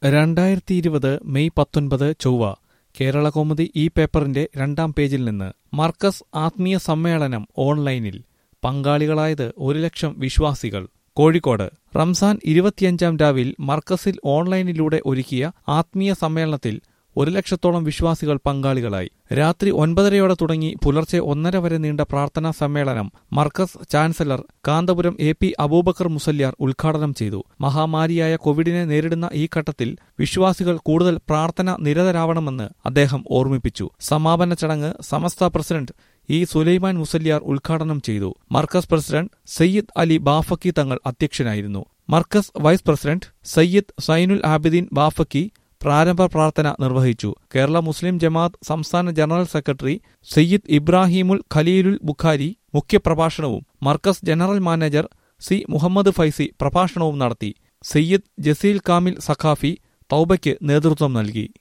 രണ്ടായിരത്തി ഇരുപത് മെയ് പത്തൊൻപത് ചൊവ്വ കേരളകൗമുദി ഈ പേപ്പറിന്റെ രണ്ടാം പേജിൽ നിന്ന് മർക്കസ് ആത്മീയ സമ്മേളനം ഓൺലൈനിൽ പങ്കാളികളായത് ഒരു ലക്ഷം വിശ്വാസികൾ കോഴിക്കോട് റംസാൻ ഇരുപത്തിയഞ്ചാം രാവിൽ മർക്കസിൽ ഓൺലൈനിലൂടെ ഒരുക്കിയ ആത്മീയ സമ്മേളനത്തിൽ ഒരു ലക്ഷത്തോളം വിശ്വാസികൾ പങ്കാളികളായി രാത്രി ഒൻപതരയോടെ തുടങ്ങി പുലർച്ചെ ഒന്നര വരെ നീണ്ട പ്രാർത്ഥനാ സമ്മേളനം Markaz chancellor Kanthapuram A P Abubakar Musliyar ഉദ്ഘാടനം ചെയ്തു മഹാമാരിയായ കോവിഡിനെ നേരിടുന്ന ഈ ഘട്ടത്തിൽ വിശ്വാസികൾ കൂടുതൽ പ്രാർത്ഥന നിരതരാവണമെന്ന് അദ്ദേഹം ഓർമ്മിപ്പിച്ചു സമാപന ചടങ്ങ് സമസ്ത പ്രസിഡന്റ് ഇ സുലൈമാൻ മുസല്യാർ ഉദ്ഘാടനം ചെയ്തു മർക്കസ് പ്രസിഡന്റ് സയ്യിദ് അലി ബാഫക്കി തങ്ങൾ അധ്യക്ഷനായിരുന്നു മർക്കസ് വൈസ് പ്രസിഡന്റ് സയ്യിദ് സൈനുൽ ആബിദീൻ ബാഫക്കി പ്രാരംഭ പ്രാർത്ഥന നിർവഹിച്ചു കേരള മുസ്ലിം ജമാഅത്ത് സംസ്ഥാന ജനറൽ സെക്രട്ടറി സയ്യിദ് ഇബ്രാഹിമുൽ ഖലീലുൽ ബുഖാരി മുഖ്യപ്രഭാഷണവും Markaz general manager C Muhammad Faizy പ്രഭാഷണവും നടത്തി സയ്യിദ് ജസീൽ കാമിൽ സഖാഫി തൗബയ്ക്ക് നേതൃത്വം നൽകി